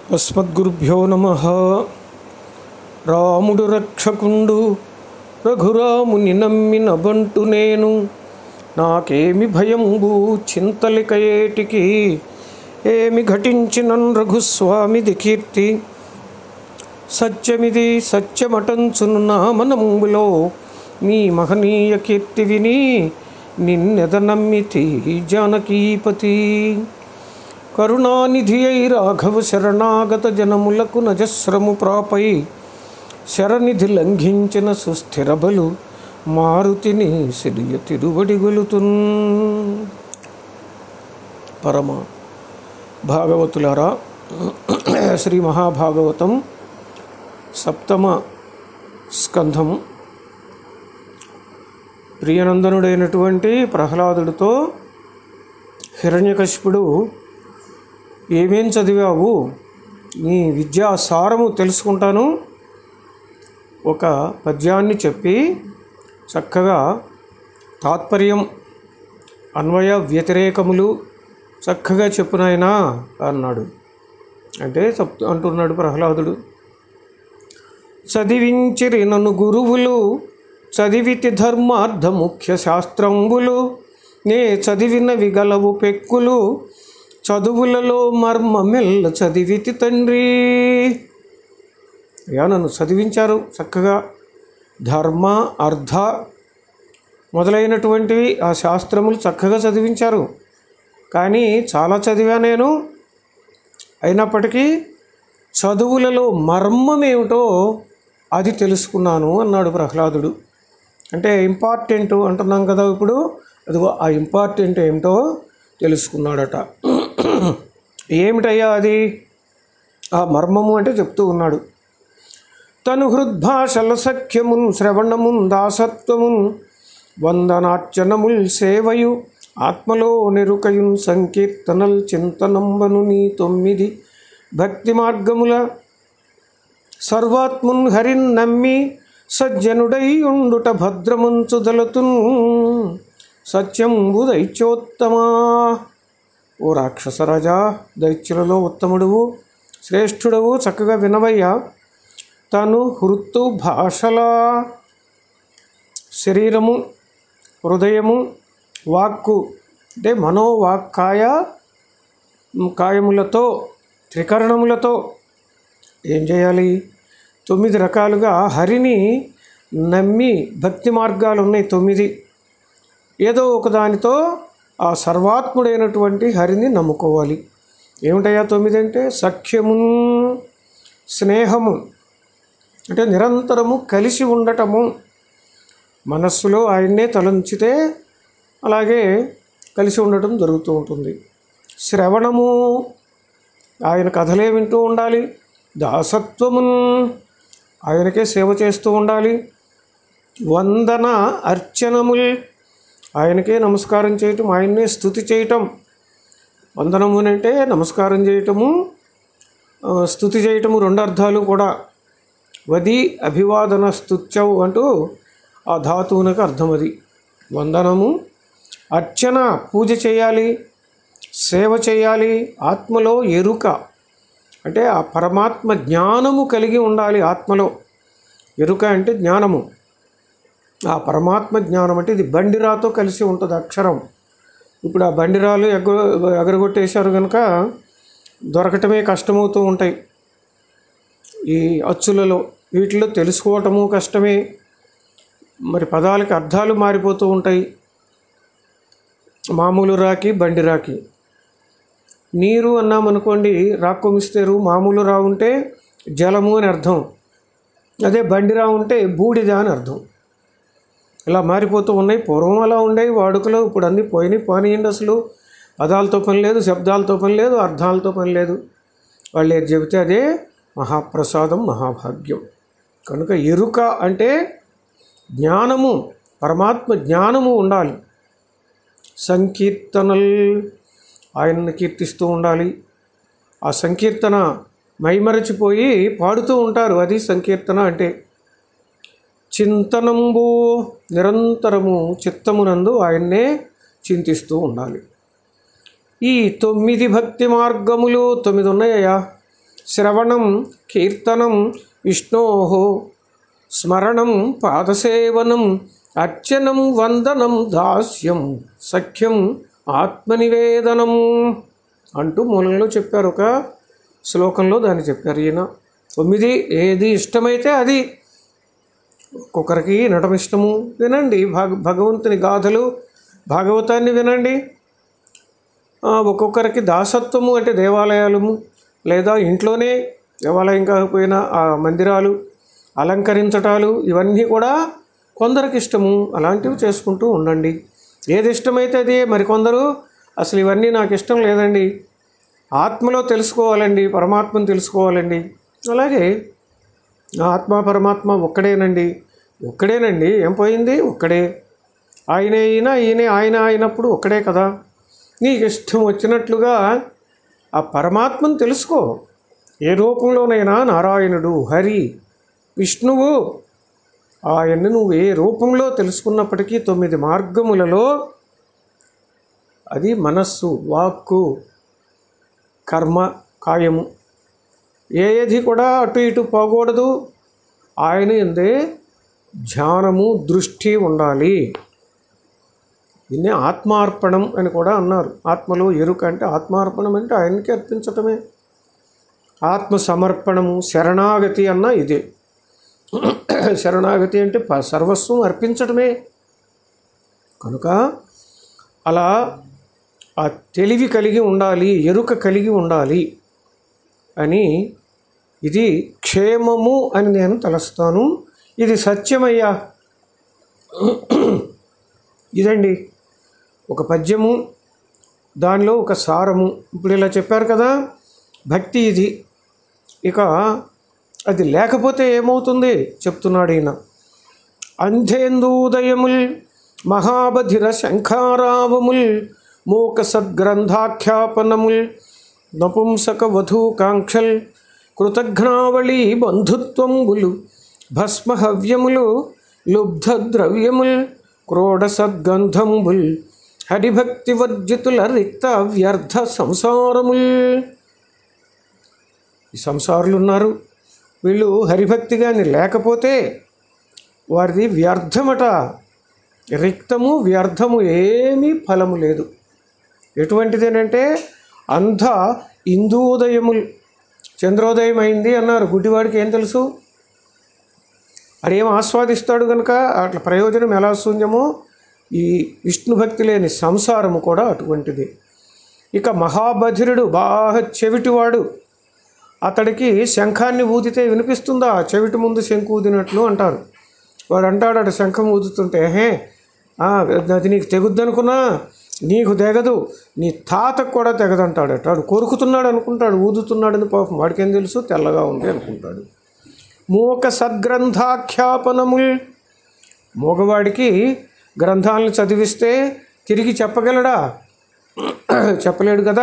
అస్మద్గురుభ్యో నమ రాముడు రక్షకుండు రఘురాముని నమ్మిన బంటు నేను నాకేమి భయంబు చింతలిక ఏటికి ఏమి ఘటించినన్ రఘుస్వామిది కీర్తి సత్యమిది సత్యమటంచును నా మనంబులో నీ మహనీయ కీర్తి విని నిన్నెద నమ్మితి జానకీపతి కరుణానిధి అయి రాఘవ శరణాగత జనములకు నజస్రము ప్రాపై శరనిధి లంఘించిన సుస్థిర బలు మారుతిని సిరియ తిరువడి గొలుతున్ పరమ భాగవతులారా శ్రీ మహాభాగవతం సప్తమ స్కంధము ప్రియనందనుడైనటువంటి ప్రహ్లాదుడితో హిరణ్యకశిపుడు ఏమేం చదివావు నీ విద్యా సారము తెలుసుకుంటాను ఒక పద్యాన్ని చెప్పి చక్కగా తాత్పర్యం అన్వయ వ్యతిరేకములు చక్కగా చెప్పునాయనా అన్నాడు అంటే చెప్ అంటున్నాడు ప్రహ్లాదుడు చదివించిరి నన్ను గురువులు చదివితి ధర్మార్థ ముఖ్య శాస్త్రంబులు నే చదివినవి గలవు పెక్కులు చదువులలో మర్మమెల్ల చదివితి తండ్రి అయ్యా నన్ను చదివించారు చక్కగా ధర్మ అర్థ మొదలైనటువంటివి ఆ శాస్త్రములు చక్కగా చదివించారు కానీ చాలా చదివా నేను అయినప్పటికీ చదువులలో మర్మం ఏమిటో అది తెలుసుకున్నాను అన్నాడు ప్రహ్లాదుడు అంటే ఇంపార్టెంట్ అంటున్నాం కదా ఇప్పుడు అదిగో ఆ ఇంపార్టెంట్ ఏమిటో తెలుసుకున్నాడట ఏమిటయ్యా అది ఆ మర్మము అంటే చెప్తూ ఉన్నాడు తను హృద్భాషల సఖ్యమున్ శ్రవణమున్ దాసత్వమున్ వందనార్చనముల్ సేవయు ఆత్మలో నెరుకయున్ సంకీర్తనల్ చింతనంబను నీ తొమ్మిది భక్తి మార్గముల సర్వాత్మున్ హరిన్ నమ్మి సజ్జనుడై ఉండుట భద్రమంచుదలతున్ సత్యంబు దైత్యోత్తమా ఓ రాక్షసరాజా దైత్యులలో ఉత్తముడువు శ్రేష్ఠుడవు చక్కగా వినవయ్యా తను హృత్తు భాషల శరీరము హృదయము వాక్కు అంటే మనోవాక్కాయ కాయములతో త్రికరణములతో ఏం చేయాలి తొమ్మిది రకాలుగా హరిని నమ్మి భక్తి మార్గాలు ఉన్నాయి తొమ్మిది ఏదో ఒకదానితో ఆ సర్వాత్ముడైనటువంటి హరిని నమ్ముకోవాలి ఏమిటయ్యా తొమ్మిది అంటే సఖ్యము స్నేహము అంటే నిరంతరము కలిసి ఉండటము మనస్సులో ఆయన్నే తలంచితే అలాగే కలిసి ఉండటం జరుగుతూ ఉంటుంది శ్రవణము ఆయన కథలే వింటూ ఉండాలి దాసత్వమున్ ఆయనకే సేవ చేస్తూ ఉండాలి వందన అర్చనముల్ ఆయనకే నమస్కారం చేయటం ఆయన్నే స్థుతి చేయటం వందనము అంటే నమస్కారం చేయటము స్థుతి చేయటము రెండు అర్థాలు కూడా వది అభివాదన స్తుత్యవు అంటూ ఆ ధాతువునకు అర్థం అది వందనము అర్చన పూజ చేయాలి సేవ చేయాలి ఆత్మలో ఎరుక అంటే ఆ పరమాత్మ జ్ఞానము కలిగి ఉండాలి ఆత్మలో ఎరుక అంటే జ్ఞానము ఆ పరమాత్మ జ్ఞానం అంటే ఇది బండిరాతో కలిసి ఉంటుంది అక్షరం ఇప్పుడు ఆ బండిరాలు ఎగ ఎగరగొట్టేశారు కనుక దొరకటమే కష్టమవుతూ ఉంటాయి ఈ అచ్చులలో వీటిలో తెలుసుకోవటము కష్టమే మరి పదాలకి అర్థాలు మారిపోతూ ఉంటాయి మామూలు రాకి బండి రాకి నీరు అన్నామనుకోండి రాక్కొమిస్తేరు మామూలు రా ఉంటే జలము అని అర్థం అదే బండిరా ఉంటే బూడిద అని అర్థం ఇలా మారిపోతూ ఉన్నాయి పూర్వం అలా ఉండేవి వాడుకలో ఇప్పుడు అన్నీ పోయినాయి పోనీయండి అసలు పదాలతో పని లేదు శబ్దాలతో పని లేదు అర్థాలతో పని లేదు వాళ్ళు ఏది చెబితే అదే మహాప్రసాదం మహాభాగ్యం కనుక ఎరుక అంటే జ్ఞానము పరమాత్మ జ్ఞానము ఉండాలి సంకీర్తనల్ ఆయనను కీర్తిస్తూ ఉండాలి ఆ సంకీర్తన మైమరచిపోయి పాడుతూ ఉంటారు అది సంకీర్తన అంటే చింతనంబు నిరంతరము చిత్తమునందు ఆయన్నే చింతిస్తూ ఉండాలి ఈ తొమ్మిది భక్తి మార్గములు తొమ్మిది ఉన్నాయ్యా శ్రవణం కీర్తనం విష్ణో స్మరణం పాదసేవనం అర్చనం వందనం దాస్యం సఖ్యం ఆత్మనివేదనం అంటూ మూలంలో చెప్పారు ఒక శ్లోకంలో దాన్ని చెప్పారు ఈయన తొమ్మిది ఏది ఇష్టమైతే అది ఒక్కొక్కరికి నటన ఇష్టము వినండి భగ భగవంతుని గాథలు భాగవతాన్ని వినండి ఆ, ఒక్కొక్కరికి దాసత్వము అంటే దేవాలయాలము లేదా ఇంట్లోనే దేవాలయం కాకపోయినా ఆ మందిరాలు అలంకరించటాలు ఇవన్నీ కూడా కొందరికి ఇష్టము అలాంటివి చేసుకుంటూ ఉండండి ఏది ఇష్టమైతే అది మరికొందరు అసలు ఇవన్నీ నాకు ఇష్టం లేదండి ఆత్మలో తెలుసుకోవాలండి పరమాత్మను తెలుసుకోవాలండి అలాగే ఆత్మ పరమాత్మ ఒక్కడేనండి ఒక్కడేనండి ఏం పోయింది ఒక్కడే ఆయనే అయినా ఈయనే ఆయన అయినప్పుడు ఒక్కడే కదా నీకు ఇష్టం వచ్చినట్లుగా ఆ పరమాత్మను తెలుసుకో ఏ రూపంలోనైనా నారాయణుడు హరి విష్ణువు ఆయన్ని నువ్వు ఏ రూపంలో తెలుసుకున్నప్పటికీ తొమ్మిది మార్గములలో అది మనస్సు వాక్కు కర్మ కాయము ఏది కూడా అటు ఇటు పోకూడదు ఆయన ఎందే ధ్యానము దృష్టి ఉండాలి దీన్ని ఆత్మార్పణం అని కూడా అన్నారు ఆత్మలో ఎరుక అంటే ఆత్మార్పణం అంటే ఆయనకి అర్పించటమే ఆత్మ సమర్పణము శరణాగతి అన్న ఇదే శరణాగతి అంటే ప- సర్వస్వం అర్పించటమే కనుక అలా ఆ తెలివి కలిగి ఉండాలి ఎరుక కలిగి ఉండాలి అని ఇది క్షేమము అని నేను తలస్తాను ఇది సత్యమయ్యా ఇదండి ఒక పద్యము దానిలో ఒక సారము ఇప్పుడు ఇలా చెప్పారు కదా భక్తి ఇది ఇక అది లేకపోతే ఏమవుతుంది చెప్తున్నాడు ఈయన అంధేందూదయముల్ మహాబధిర శంఖారావముల్ మూక సద్గ్రంథాఖ్యాపనముల్ నపుంసక వధూకాంక్షల్ కృతఘ్నావళి బంధుత్వంబులు భస్మహవ్యములు లుబ్ధ ద్రవ్యముల్ క్రోడ సద్గంధంబుల్ హరిభక్తి వర్జితుల రిక్త వ్యర్థ సంసారముల్ ఈ సంసారులు ఉన్నారు వీళ్ళు హరిభక్తి కానీ లేకపోతే వారిది వ్యర్థమట రిక్తము వ్యర్థము ఏమీ ఫలము లేదు ఎటువంటిదేనంటే అంధ ఇందూదయములు చంద్రోదయం అయింది అన్నారు గుడ్డివాడికి ఏం తెలుసు అదేం ఆస్వాదిస్తాడు కనుక అట్లా ప్రయోజనం ఎలా శూన్యమో ఈ విష్ణు భక్తి లేని సంసారము కూడా అటువంటిది ఇక మహాబధిరుడు బాగా చెవిటివాడు అతడికి శంఖాన్ని ఊదితే వినిపిస్తుందా చెవిటి ముందు శంఖు ఊదినట్లు అంటారు వాడు అంటాడు అటు శంఖం ఊదుతుంటే హే ఆ, అది నీకు తెగుద్దనుకున్నా నీకు తెగదు నీ తాతకు కూడా తెగదంటాడట వాడు కొరుకుతున్నాడు అనుకుంటాడు ఊదుతున్నాడని పాపం వాడికేం తెలుసు తెల్లగా ఉంది అనుకుంటాడు మూక సద్గ్రంథాఖ్యాపనముల్ మూగవాడికి గ్రంథాలను చదివిస్తే తిరిగి చెప్పగలడా చెప్పలేడు కదా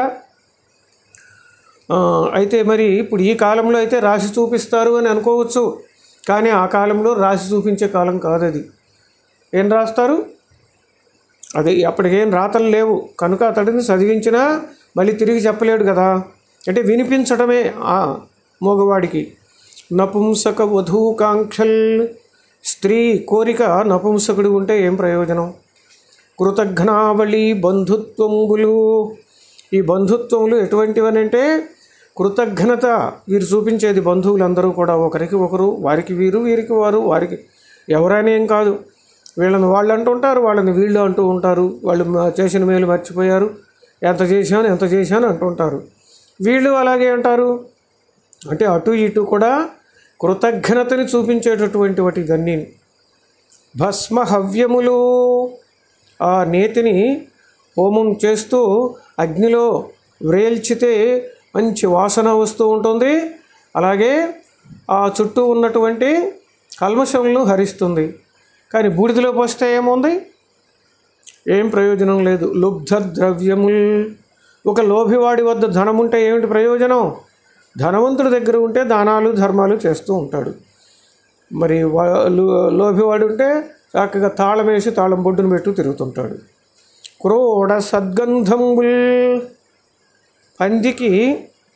ఆ, అయితే మరి ఇప్పుడు ఈ కాలంలో అయితే రాసి చూపిస్తారు అని అనుకోవచ్చు కానీ ఆ కాలంలో రాసి చూపించే కాలం కాదు అది ఏం రాస్తారు అదే అప్పటికేం రాతలు లేవు కనుక అతడిని చదివించినా మళ్ళీ తిరిగి చెప్పలేడు కదా అంటే వినిపించడమే ఆ మగవాడికి నపుంసక వధూకాంక్షల్ స్త్రీ కోరిక నపుంసకుడు ఉంటే ఏం ప్రయోజనం కృతఘ్నావళి బంధుత్వములు ఈ బంధుత్వములు ఎటువంటివనంటే కృతజ్ఞత వీరు చూపించేది బంధువులందరూ కూడా ఒకరికి ఒకరు వారికి వీరు వీరికి వారు వారికి ఎవరైనా ఏం కాదు వీళ్ళని వాళ్ళు అంటుంటారు వాళ్ళని వీళ్ళు అంటూ ఉంటారు వాళ్ళు మ- చేసిన మేలు మర్చిపోయారు ఎంత చేశాను ఎంత చేశాను అంటుంటారు వీళ్ళు అలాగే అంటారు అంటే అటు ఇటు కూడా కృతజ్ఞతని చూపించేటటువంటి వాటి ఇవన్నీ భస్మ హవ్యములు ఆ నేతిని హోమం చేస్తూ అగ్నిలో వ్రేల్చితే మంచి వాసన వస్తూ ఉంటుంది అలాగే ఆ చుట్టూ ఉన్నటువంటి కల్మషములను హరిస్తుంది కానీ బూడిదలో పోస్తే ఏముంది ఏం ప్రయోజనం లేదు లుబ్ధ ద్రవ్యముల్ ఒక లోభివాడి వద్ద ధనం ఉంటే ఏమిటి ప్రయోజనం ధనవంతుడి దగ్గర ఉంటే దానాలు ధర్మాలు చేస్తూ ఉంటాడు మరి వా- లో- లోభివాడు ఉంటే చక్కగా తాళం వేసి తాళం బొడ్డును పెట్టు తిరుగుతుంటాడు క్రోడ సద్గంధంబుల్ పందికి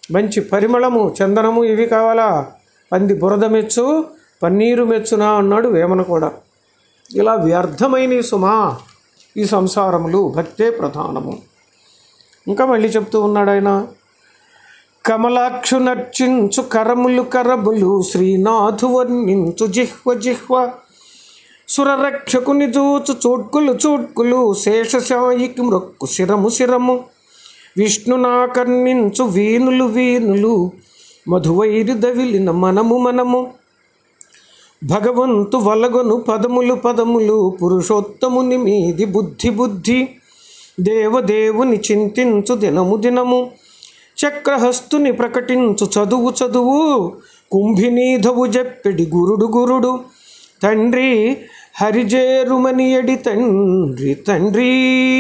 మంచి పరిమళము చందనము ఇవి కావాలా పంది బురద మెచ్చు పన్నీరు మెచ్చునా అన్నాడు వేమన కూడా ఇలా వ్యర్థమైన సుమా ఈ సంసారములు భక్తే ప్రధానము ఇంకా మళ్ళీ చెప్తూ ఉన్నాడు ఆయన కమలాక్షు నర్చించు కరములు కరములు శ్రీనాథు వర్ణించు జిహ్వ జిహ్వ సురరక్షకుని చూచు చోట్కులు చోట్కులు శేషశాయికి మృక్కు శిరము శిరము విష్ణునాకర్ణించు వీనులు వీనులు మధువైరి దవిలిన మనము మనము భగవంతు వలగొను పదములు పదములు పురుషోత్తముని మీది బుద్ధి బుద్ధి దేవదేవుని చింతించు దినము దినము చక్రహస్తుని ప్రకటించు చదువు చదువు కుంభినీధవు చెప్పెడి గురుడు గురుడు తండ్రి హరిజేరుమనియడి తండ్రి తండ్రి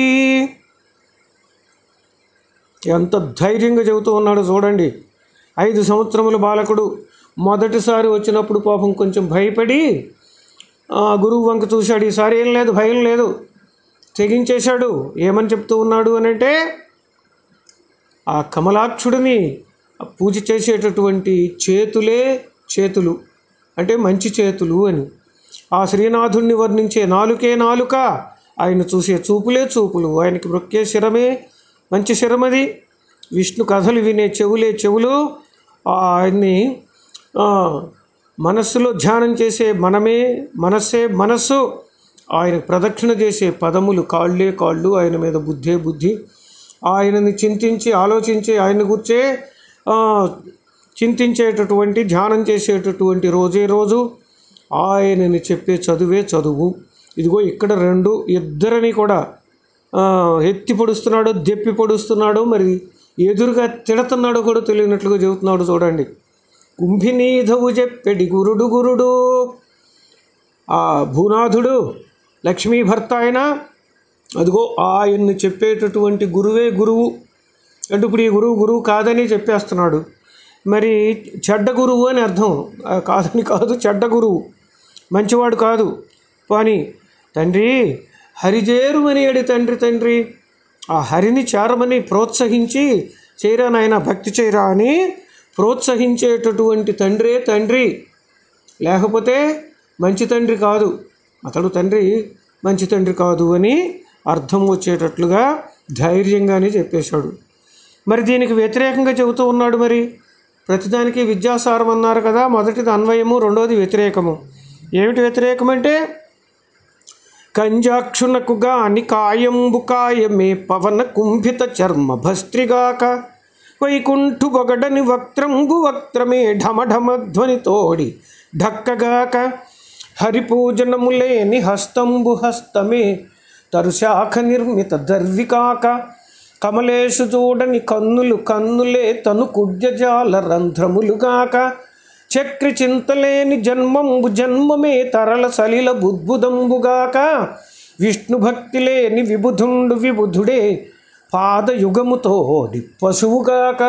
ఎంత ధైర్యంగా చెబుతూ ఉన్నాడో చూడండి ఐదు సంవత్సరముల బాలకుడు మొదటిసారి వచ్చినప్పుడు పాపం కొంచెం భయపడి ఆ గురువు వంక చూశాడు ఈసారి ఏం లేదు భయం లేదు తెగించేశాడు ఏమని చెప్తూ ఉన్నాడు అని అంటే ఆ కమలాక్షుడిని పూజ చేసేటటువంటి చేతులే చేతులు అంటే మంచి చేతులు అని ఆ శ్రీనాథుణ్ణి వర్ణించే నాలుకే నాలుక ఆయన చూసే చూపులే చూపులు ఆయనకి మొక్కే శిరమే మంచి శిరమది విష్ణు కథలు వినే చెవులే చెవులు ఆ ఆయన్ని ఆ, మనస్సులో ధ్యానం చేసే మనమే మనస్సే మనస్సు ఆయన ప్రదక్షిణ చేసే పదములు కాళ్ళే కాళ్ళు ఆయన మీద బుద్ధే బుద్ధి ఆయనని చింతించి ఆలోచించి ఆయన గుర్చే ఆ, చింతించేటటువంటి ధ్యానం చేసేటటువంటి రోజే రోజు ఆయనని చెప్పే చదువే చదువు ఇదిగో ఇక్కడ రెండు ఇద్దరిని కూడా ఆ, ఎత్తి పొడుస్తున్నాడో దెప్పి పొడుస్తున్నాడో మరి ఎదురుగా తిడుతున్నాడో కూడా తెలియనట్లుగా చెబుతున్నాడు చూడండి కుంభినీధవు చెప్పెడి గురుడు గురుడు ఆ భూనాథుడు లక్ష్మీ భర్త ఆయన అదిగో ఆయన్ని చెప్పేటటువంటి గురువే గురువు అంటే ఇప్పుడు ఈ గురువు గురువు కాదని చెప్పేస్తున్నాడు మరి చెడ్డ గురువు అని అర్థం ఆ కాదని కాదు చెడ్డ గురువు మంచివాడు కాదు కానీ తండ్రి హరిజేరుమని అడి తండ్రి తండ్రి ఆ హరిని చేరమని ప్రోత్సహించి చేయరా నాయన భక్తి చేయరా అని ప్రోత్సహించేటటువంటి తండ్రే తండ్రి లేకపోతే మంచి తండ్రి కాదు అతడు తండ్రి మంచి తండ్రి కాదు అని అర్థం వచ్చేటట్లుగా ధైర్యంగానే చెప్పేశాడు మరి దీనికి వ్యతిరేకంగా చెబుతూ ఉన్నాడు మరి ప్రతిదానికి విద్యాసారం అన్నారు కదా మొదటిది అన్వయము రెండోది వ్యతిరేకము ఏమిటి వ్యతిరేకం అంటే కంజాక్షునకు గాని కాయంబు కాయమే పవన కుంభిత చర్మ భస్త్రిగాక వైకుంఠు బొగడని వక్త్రంబు వక్త్రమే ఢమఢమ ధ్వనితోడి ఢక్కగాక హరిపూజనములేని హస్తంబు హస్తమే తరుశాఖ నిర్మిత దర్వికాక కమలేషు చూడని కన్నులు కన్నులే తను కుడ్యజాల రంధ్రములుగాక చక్రి చింతలేని జన్మంబు జన్మమే తరల సలిల బుద్భుదంబుగాక విష్ణు భక్తి లేని విబుధుండు విబుధుడే పాదయుగముతోడి పశువుగాక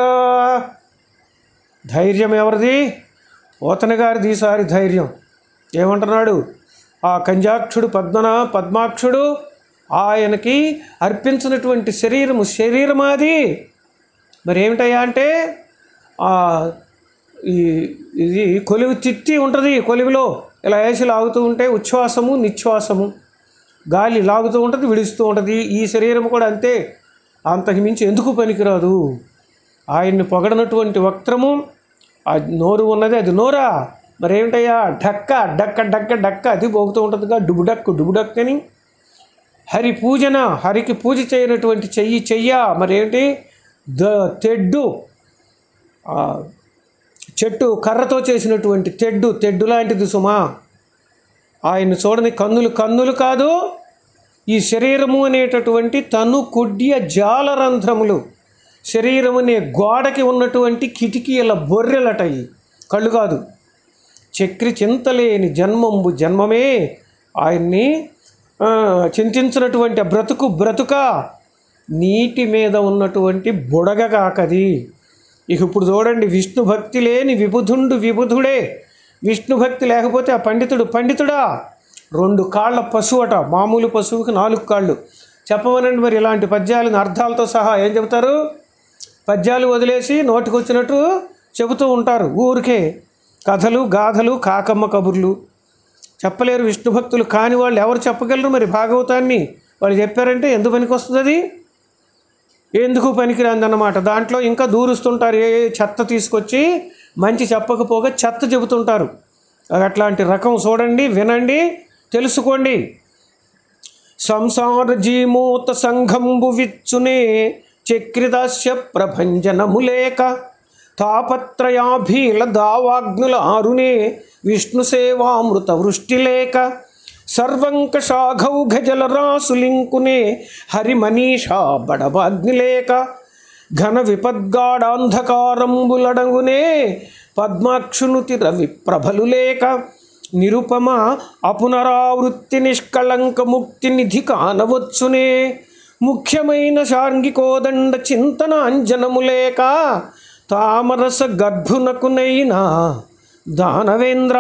ధైర్యం ఎవరిది పోతన గారిది ఈసారి ధైర్యం ఏమంటున్నాడు ఆ కంజాక్షుడు పద్మన పద్మాక్షుడు ఆయనకి అర్పించినటువంటి శరీరము శరీరమాది మరి ఏమిటయ్యా అంటే ఆ ఈ ఇది కొలివి తిత్తి ఉంటుంది కొలివిలో ఇలా వేసి లాగుతూ ఉంటే ఉచ్ఛ్వాసము నిశ్వాసము గాలి లాగుతూ ఉంటుంది విడుస్తూ ఉంటుంది ఈ శరీరం కూడా అంతే అంతకు మించి ఎందుకు పనికిరాదు ఆయన్ని పొగడనటువంటి వక్త్రము ఆ నోరు ఉన్నది అది నోరా మరేమిటయ్యా ఢక్క డక్క డక్క డక్క అది పోగుతూ ఉంటుందిగా డుబుడక్కు డుబుడక్ అని హరి పూజన హరికి పూజ చేయనటువంటి చెయ్యి చెయ్య మరేమిటి ద తెడ్డు ఆ చెట్టు కర్రతో చేసినటువంటి తెడ్డు తెడ్డు లాంటిది సుమా ఆయన చూడని కన్నులు కన్నులు కాదు ఈ శరీరము అనేటటువంటి తను కుడ్య జాలరంధ్రములు శరీరం అనే గోడకి ఉన్నటువంటి కిటికీల బొర్రెలటయి కళ్ళు కాదు చక్రి చింతలేని జన్మంబు జన్మమే ఆయన్ని ఆ, చింతించినటువంటి ఆ బ్రతుకు బ్రతుక నీటి మీద ఉన్నటువంటి బుడగ కాకది ఇక ఇప్పుడు చూడండి విష్ణు భక్తి లేని విబుధుండు విబుధుడే విష్ణు భక్తి లేకపోతే ఆ పండితుడు పండితుడా రెండు కాళ్ళ పశువు అట మామూలు పశువుకి నాలుగు కాళ్ళు చెప్పమనండి మరి ఇలాంటి పద్యాలను అర్థాలతో సహా ఏం చెబుతారు పద్యాలు వదిలేసి నోటికొచ్చినట్టు చెబుతూ ఉంటారు ఊరికే కథలు గాథలు కాకమ్మ కబుర్లు చెప్పలేరు విష్ణు భక్తులు కాని వాళ్ళు ఎవరు చెప్పగలరు మరి భాగవతాన్ని వాళ్ళు చెప్పారంటే ఎందుకు పనికి వస్తుంది అది ఎందుకు పనికిరాందన్నమాట దాంట్లో ఇంకా దూరుస్తుంటారు ఏ ఏ చెత్త తీసుకొచ్చి మంచి చెప్పకపోగా చెత్త చెబుతుంటారు అది అట్లాంటి రకం చూడండి వినండి తెలుసుకోండి సంసార జీమూత సంఘంబు విచ్చునే చక్రిదాస్య ప్రభంజనములేక తాపత్రయాభీల దావాగ్నుల ఆరునే విష్ణు సేవామృత వృష్టి లేక సర్వంక శాఘౌఘ జలరాసులింకునే హరిమనీషా బడబాగ్నిలేక ఘన విపద్గాఢాంధకారంబులడగునే పద్మాక్షునుతి రవి ప్రభలు లేక నిరుపమ అపునరావృత్తి నిష్కళంక ముక్తి నిధి కానవచ్చునే ముఖ్యమైన శార్ంగికోదండ చింతన అంజనము లేక తామరస గర్భునకునైనా దానవేంద్ర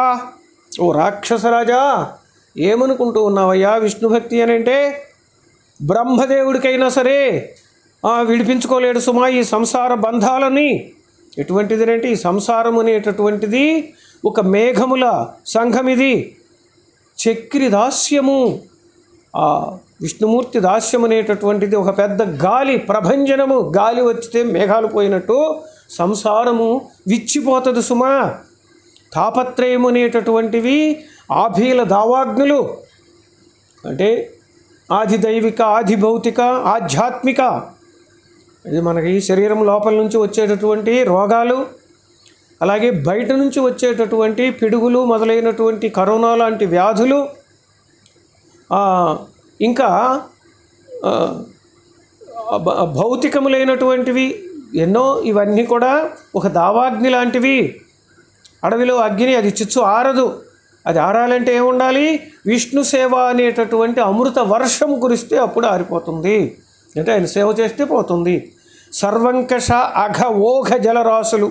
ఓ రాక్షసరాజా ఏమనుకుంటూ ఉన్నావయ్యా విష్ణు భక్తి అని అంటే బ్రహ్మదేవుడికైనా సరే ఆ, విడిపించుకోలేడు సుమా ఈ సంసార బంధాలని ఎటువంటిది అంటే ఈ సంసారం అనేటటువంటిది ఒక మేఘముల సంఘం ఇది చక్రి దాస్యము ఆ విష్ణుమూర్తి దాస్యం అనేటటువంటిది ఒక పెద్ద గాలి ప్రభంజనము గాలి వచ్చితే మేఘాలు పోయినట్టు సంసారము విచ్చిపోతుంది సుమా తాపత్రయం అనేటటువంటివి ఆభీల దావాగ్నులు అంటే ఆది దైవిక ఆది భౌతిక ఆధ్యాత్మిక ఇది మనకి శరీరం లోపల నుంచి వచ్చేటటువంటి రోగాలు అలాగే బయట నుంచి వచ్చేటటువంటి పిడుగులు మొదలైనటువంటి కరోనా లాంటి వ్యాధులు ఆ, ఇంకా ఆ, భ- భౌతికములైనటువంటివి ఎన్నో ఇవన్నీ కూడా ఒక దావాగ్ని లాంటివి అడవిలో అగ్ని అది చిచ్చు ఆరదు అది ఆరాలంటే ఏముండాలి విష్ణు సేవ అనేటటువంటి అమృత వర్షం కురిస్తే అప్పుడు ఆరిపోతుంది అంటే ఆయన సేవ చేస్తే పోతుంది సర్వంకష అఘ ఓఘ జలరాశులు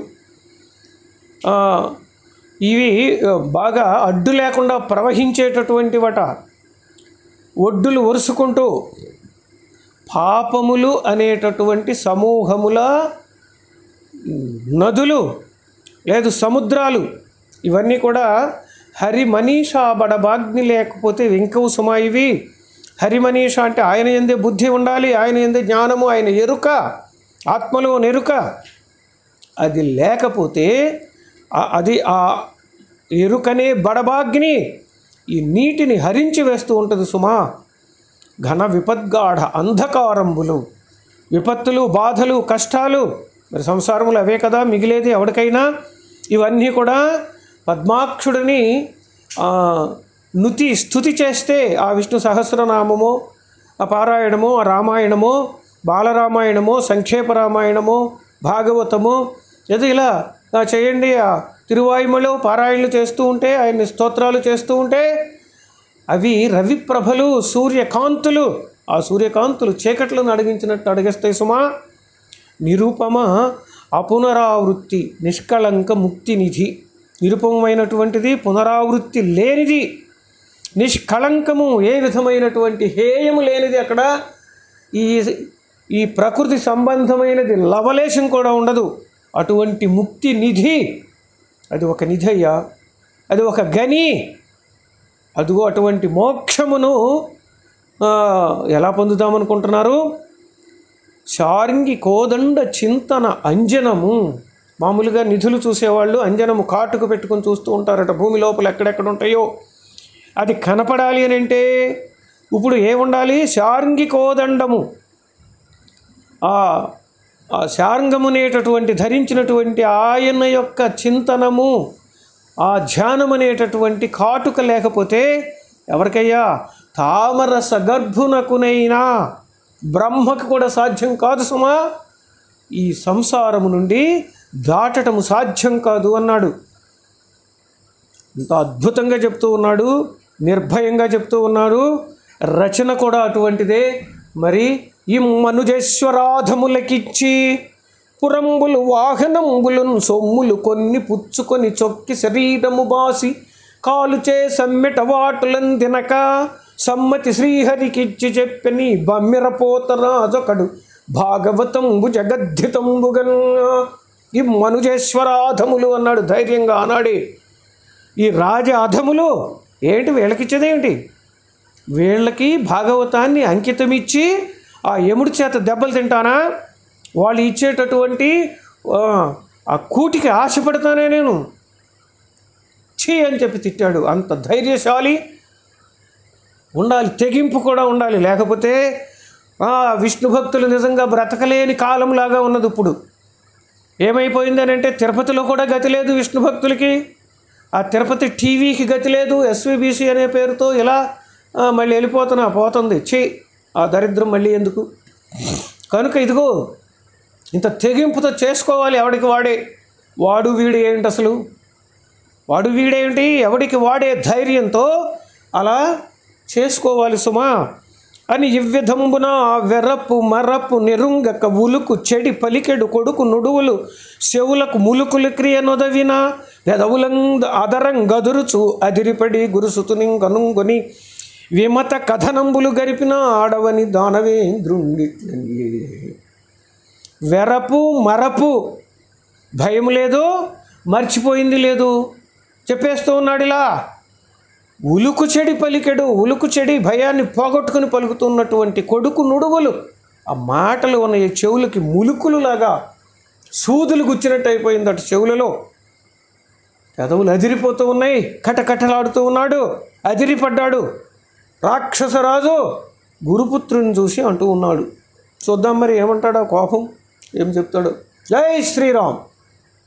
ఆ, ఇవి ఆ, బాగా అడ్డు లేకుండా ప్రవహించేటటువంటి వట ఒడ్డులు ఒరుసుకుంటూ పాపములు అనేటటువంటి సమూహముల నదులు లేదు సముద్రాలు ఇవన్నీ కూడా హరి మనీషా బడబాగ్ని లేకపోతే వెంకవు సుమా ఇవి హరి మనీష అంటే ఆయన ఎందే బుద్ధి ఉండాలి ఆయన ఎందే జ్ఞానము ఆయన ఎరుక ఆత్మలో నెరుక అది లేకపోతే ఆ- అది ఆ ఎరుకనే బడబాగ్ని ఈ నీటిని హరించి వేస్తూ ఉంటుంది సుమా ఘన విపద్గాఢ అంధకారంబులు విపత్తులు బాధలు కష్టాలు మరి సంసారములు అవే కదా మిగిలేది ఎవరికైనా ఇవన్నీ కూడా పద్మాక్షుడిని ఆ, నుతి స్థుతి చేస్తే ఆ విష్ణు సహస్రనామము ఆ పారాయణము ఆ రామాయణము బాలరామాయణము సంక్షేప రామాయణము భాగవతము ఏదో ఇలా ఆ, చేయండి ఆ తిరువాయుమలో పారాయణలు చేస్తూ ఉంటే ఆయన్ని స్తోత్రాలు చేస్తూ ఉంటే అవి రవిప్రభలు సూర్యకాంతులు ఆ సూర్యకాంతులు చీకట్లను అడిగించినట్టు అడిగేస్తాయి సుమా నిరూపమ అపునరావృత్తి నిష్కళంక ముక్తి నిధి నిరుపమైనటువంటిది పునరావృత్తి లేనిది నిష్కళంకము ఏ విధమైనటువంటి హేయము లేనిది అక్కడ ఈ ఈ ప్రకృతి సంబంధమైనది లవలేశం కూడా ఉండదు అటువంటి ముక్తి నిధి అది ఒక నిధి అయ్యా అది ఒక గని అదిగో అటువంటి మోక్షమును ఆ, ఎలా పొందుతామనుకుంటున్నారు శారింగి కోదండ చింతన అంజనము మామూలుగా నిధులు చూసేవాళ్ళు అంజనము కాటుకు పెట్టుకొని చూస్తూ ఉంటారట భూమి లోపల ఎక్కడెక్కడ ఉంటాయో అది కనపడాలి అని అంటే ఇప్పుడు ఏముండాలి శారింగి కోదండము ఆ ఆ శార్ంగమునేటటువంటి ధరించినటువంటి ఆయన యొక్క చింతనము ఆ ధ్యానం అనేటటువంటి కాటుక లేకపోతే ఎవరికయ్యా తామరస గర్భునకునైనా బ్రహ్మకు కూడా సాధ్యం కాదు సుమా ఈ సంసారము నుండి దాటటము సాధ్యం కాదు అన్నాడు ఇంత అద్భుతంగా చెప్తూ ఉన్నాడు నిర్భయంగా చెప్తూ ఉన్నాడు రచన కూడా అటువంటిదే మరి ఈ మనుజేశ్వరాధములకిచ్చి పురంబులు వాహనంబులను సొమ్ములు కొన్ని పుచ్చుకొని చొక్కి శరీరము బాసి కాలుచే సమ్మెట వాటులను తినక సమ్మతి శ్రీహరికిచ్చి చెప్పని బమ్మిరపోతరాజొకడు భాగవతంబు జగద్ధితంబుగన్ ఈ మనుజేశ్వరాధములు అన్నాడు ధైర్యంగా ఆనాడే ఈ రాజ అధములు ఏంటి వీళ్ళకిచ్చేదేంటి వీళ్ళకి భాగవతాన్ని అంకితం ఇచ్చి ఆ యముడి చేత దెబ్బలు తింటానా వాళ్ళు ఇచ్చేటటువంటి ఆ, ఆ కూటికి ఆశపడతానే నేను ఛీ అని చెప్పి తిట్టాడు అంత ధైర్యశాలి ఉండాలి తెగింపు కూడా ఉండాలి లేకపోతే ఆ, విష్ణు భక్తులు నిజంగా బ్రతకలేని కాలంలాగా ఉన్నది ఇప్పుడు ఏమైపోయిందని అంటే తిరుపతిలో కూడా గతి లేదు విష్ణు భక్తులకి ఆ తిరుపతి టీవీకి గతి లేదు ఎస్విబిసి అనే పేరుతో ఇలా ఆ, మళ్ళీ వెళ్ళిపోతున్నా పోతుంది ఛీ ఆ దరిద్రం మళ్ళీ ఎందుకు కనుక ఇదిగో ఇంత తెగింపుతో చేసుకోవాలి ఎవడికి వాడే వాడు వీడు ఏంటి అసలు వాడు వీడేంటి ఎవడికి వాడే ధైర్యంతో అలా చేసుకోవాలి సుమా అని ఇవ్విధంబున వెరప్పు మరప్పు నిరుంగక ఉలుకు చెడి పలికెడు కొడుకు నుడువులు చెవులకు ములుకులు క్రియ నొదవిన పెదవులంగ అదరం గదురుచు అదిరిపడి గురుసుతుని కనుంగొని విమత కథనంబులు గరిపిన ఆడవని దానవేంద్రుండి వెరపు మరపు భయం లేదు మర్చిపోయింది లేదు చెప్పేస్తూ ఉన్నాడు ఇలా ఉలుకు చెడి పలికెడు ఉలుకు చెడి భయాన్ని పోగొట్టుకుని పలుకుతున్నటువంటి కొడుకు నుడువులు ఆ మాటలు ఉన్న ఈ చెవులకి ములుకులులాగా సూదులు గుచ్చినట్టు అయిపోయింది అటు చెవులలో పెదవులు అదిరిపోతూ ఉన్నాయి కటకటలాడుతూ ఉన్నాడు అదిరిపడ్డాడు రాక్షసరాజు గురుపుత్రుని చూసి అంటూ ఉన్నాడు చూద్దాం మరి ఏమంటాడు ఆ కోపం ఏం చెప్తాడు జై శ్రీరామ్